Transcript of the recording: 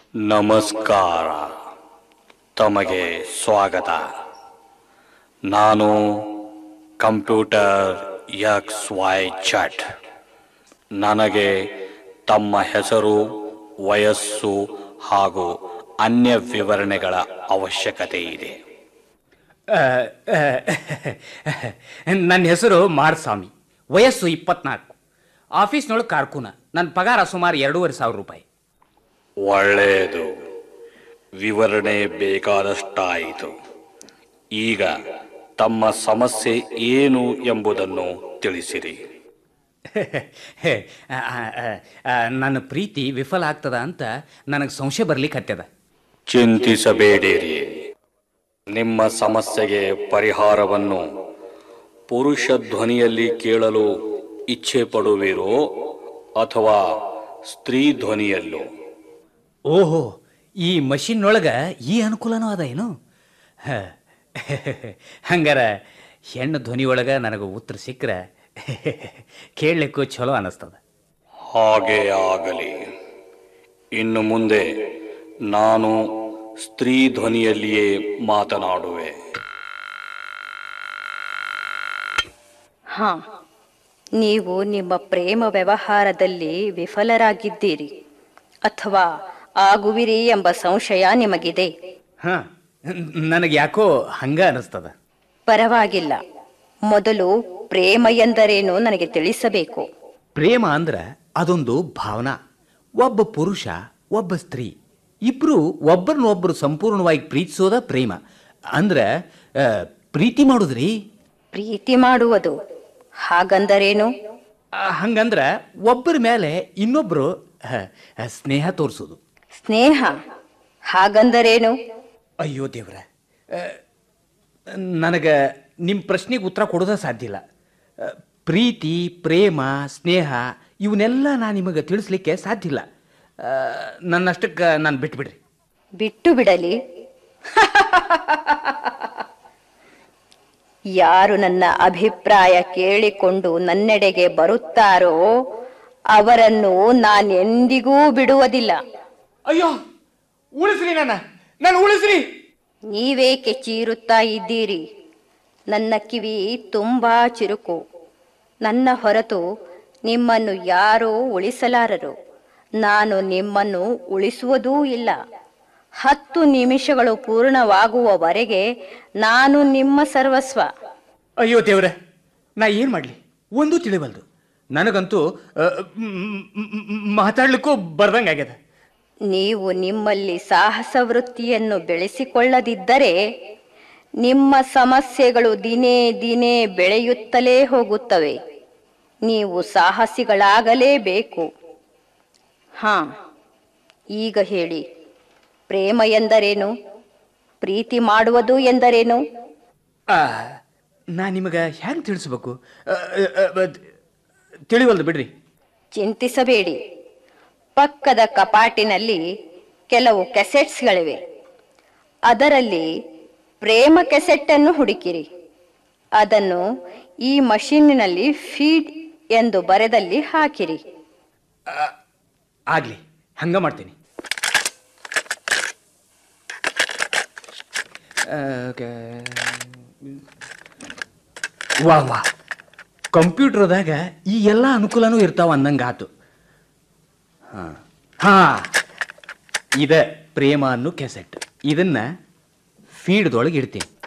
ನಮಸ್ಕಾರ ತಮಗೆ ಸ್ವಾಗತ ನಾನು ಕಂಪ್ಯೂಟರ್ ಎಕ್ಸ್ ವೈ ಚಟ್ ನನಗೆ ತಮ್ಮ ಹೆಸರು ವಯಸ್ಸು ಹಾಗೂ ಅನ್ಯ ವಿವರಣೆಗಳ ಅವಶ್ಯಕತೆ ಇದೆ ನನ್ನ ಹೆಸರು ಮಾರಸ್ವಾಮಿ ವಯಸ್ಸು ಇಪ್ಪತ್ನಾಲ್ಕು ಆಫೀಸ್ನೊಳಗೆ ಕಾರ್ಕೂನ ನನ್ನ ಪಗಾರ ಸುಮಾರು ಎರಡೂವರೆ ಸಾವಿರ ರೂಪಾಯಿ ಒಳ್ಳೆಯದು ವಿವರಣೆ ಬೇಕಾದಷ್ಟಾಯಿತು ಈಗ ತಮ್ಮ ಸಮಸ್ಯೆ ಏನು ಎಂಬುದನ್ನು ತಿಳಿಸಿರಿ ಆ, ಆ, ಆ, ನನ್ನ ಪ್ರೀತಿ ವಿಫಲ ಆಗ್ತದ ಅಂತ ನನಗೆ ಸಂಶಯ ಬರ್ಲಿಕ್ಕೆ ಹತ್ಯದ ಚಿಂತಿಸಬೇಡಿರಿ ನಿಮ್ಮ ಸಮಸ್ಯೆಗೆ ಪರಿಹಾರವನ್ನು ಪುರುಷ ಧ್ವನಿಯಲ್ಲಿ ಕೇಳಲು ಇಚ್ಛೆ ಪಡುವಿರೋ ಅಥವಾ ಸ್ತ್ರೀ ಧ್ವನಿಯಲ್ಲೋ ಓಹೋ ಈ ಮಷಿನ್ನೊಳಗೆ ಈ ಅನುಕೂಲನೂ ಅದ ಏನು ಹ. ಹಂಗಾರ ಹೆಣ್ಣು ಧ್ವನಿಯೊಳಗೆ ನನಗೆ ಉತ್ತರ ಸಿಕ್ಕರೆ ಕೇಳಲಿಕ್ಕೂ ಚಲೋ ಅನ್ನಿಸ್ತದ ಹಾಗೆ ಆಗಲಿ ಇನ್ನು ಮುಂದೆ ನಾನು ಸ್ತ್ರೀ ಧ್ವನಿಯಲ್ಲಿಯೇ ಮಾತನಾಡುವೆ ಹಾ ನೀವು ನಿಮ್ಮ ಪ್ರೇಮ ವ್ಯವಹಾರದಲ್ಲಿ ವಿಫಲರಾಗಿದ್ದೀರಿ ಅಥವಾ ಆಗುವಿರಿ ಎಂಬ ಸಂಶಯ ನಿಮಗಿದೆ ಹಾಂ ನನಗೆ ಯಾಕೋ ಹಂಗ ಅನ್ನಿಸ್ತದ ಪರವಾಗಿಲ್ಲ ಮೊದಲು ಪ್ರೇಮ ಎಂದರೇನು ನನಗೆ ತಿಳಿಸಬೇಕು ಪ್ರೇಮ ಅಂದ್ರೆ ಅದೊಂದು ಭಾವನಾ ಒಬ್ಬ ಪುರುಷ ಒಬ್ಬ ಸ್ತ್ರೀ ಇಬ್ರು ಒಬ್ಬರನ್ನೊಬ್ಬರು ಸಂಪೂರ್ಣವಾಗಿ ಪ್ರೀತಿಸೋದ ಪ್ರೇಮ ಅಂದ್ರೆ ಆ, ಪ್ರೀತಿ ಮಾಡುದ್ರಿ ಪ್ರೀತಿ ಮಾಡುವುದು ಹಾಗಂದರೇನು ಆ, ಹಂಗಂದ್ರ ಒಬ್ಬರ ಮೇಲೆ ಇನ್ನೊಬ್ರು ಆ, ಆ, ಸ್ನೇಹ ತೋರಿಸೋದು ಸ್ನೇಹ ಹಾಗಂದರೇನು ಅಯ್ಯೋ ದೇವ್ರ ನನಗೆ ನಿಮ್ಮ ಪ್ರಶ್ನೆಗೆ ಉತ್ತರ ಕೊಡೋದ ಸಾಧ್ಯ ಇಲ್ಲ ಆ, ಪ್ರೀತಿ ಪ್ರೇಮ ಸ್ನೇಹ ಇವನ್ನೆಲ್ಲ ನಾನು ನಿಮಗೆ ತಿಳಿಸ್ಲಿಕ್ಕೆ ಸಾಧ್ಯ ಇಲ್ಲ ಆ, ನನ್ನಷ್ಟಕ್ಕೆ ನಾನು ಬಿಟ್ಬಿಡ್ರಿ ಬಿಟ್ಟು ಬಿಡಲಿ ಯಾರು ನನ್ನ ಅಭಿಪ್ರಾಯ ಕೇಳಿಕೊಂಡು ನನ್ನೆಡೆಗೆ ಬರುತ್ತಾರೋ ಅವರನ್ನು ನಾನೆಂದಿಗೂ ಬಿಡುವುದಿಲ್ಲ ಅಯ್ಯೋ ಉಳಿಸ್ರಿ ನನ್ನ ನಾನು ಉಳಿಸ್ರಿ ನೀವೇಕೆ ಚೀರುತ್ತಾ ಇದ್ದೀರಿ ನನ್ನ ಕಿವಿ ತುಂಬಾ ಚಿರುಕು ನನ್ನ ಹೊರತು ನಿಮ್ಮನ್ನು ಯಾರೂ ಉಳಿಸಲಾರರು ನಾನು ನಿಮ್ಮನ್ನು ಉಳಿಸುವುದೂ ಇಲ್ಲ ಹತ್ತು ನಿಮಿಷಗಳು ಪೂರ್ಣವಾಗುವವರೆಗೆ ನಾನು ನಿಮ್ಮ ಸರ್ವಸ್ವ ಅಯ್ಯೋ ದೇವ್ರ ನಾ ಏನು ಮಾಡಲಿ ಒಂದೂ ತಿಳಿವಲ್ದು ನನಗಂತೂ ಆ, ಮ್, ಮ್, ಮ್, ಮಾತಾಡ್ಲಿಕ್ಕೂ ಬರ್ದಂಗೆ ಆಗ್ಯದ ನೀವು ನಿಮ್ಮಲ್ಲಿ ಸಾಹಸ ವೃತ್ತಿಯನ್ನು ಬೆಳೆಸಿಕೊಳ್ಳದಿದ್ದರೆ ನಿಮ್ಮ ಸಮಸ್ಯೆಗಳು ದಿನೇ ದಿನೇ ಬೆಳೆಯುತ್ತಲೇ ಹೋಗುತ್ತವೆ ನೀವು ಸಾಹಸಿಗಳಾಗಲೇಬೇಕು ಹಾ ಈಗ ಹೇಳಿ ಪ್ರೇಮ ಎಂದರೇನು ಪ್ರೀತಿ ಮಾಡುವುದು ಎಂದರೇನು ಆ, ನಾ ನಿಮಗೆ ಹೆಂಗೆ ತಿಳಿಸ್ಬೇಕು ಆ, ಆ, ಆ, ತಿಳಿವಲ್ದು ಬಿಡ್ರಿ ಚಿಂತಿಸಬೇಡಿ ಪಕ್ಕದ ಕಪಾಟಿನಲ್ಲಿ ಕೆಲವು ಕೆಸೆಟ್ಸ್ಗಳಿವೆ ಅದರಲ್ಲಿ ಪ್ರೇಮ ಕೆಸೆಟ್ ಅನ್ನು ಹುಡುಕಿರಿ ಅದನ್ನು ಈ ಮಷೀನಿನಲ್ಲಿ ಫೀಡ್ ಎಂದು ಬರೆದಲ್ಲಿ ಹಾಕಿರಿ ಆಗಲಿ ಹಂಗ ಮಾಡ್ತೀನಿ ಆ, ಕ- ವಾ ವಾ ಕಂಪ್ಯೂಟರ್ದಾಗ ಈ ಎಲ್ಲ ಅನುಕೂಲನೂ ಇರ್ತಾವ ಅಂದಂಗೆ ಆತು ಹಾಂ ಹಾಂ ಇದ ಪ್ರೇಮ ಅನ್ನೋ ಕೆಸೆಟ್ ಇದನ್ನ ಫೀಡ್ದೊಳಗೆ ಇಡ್ತೀನಿ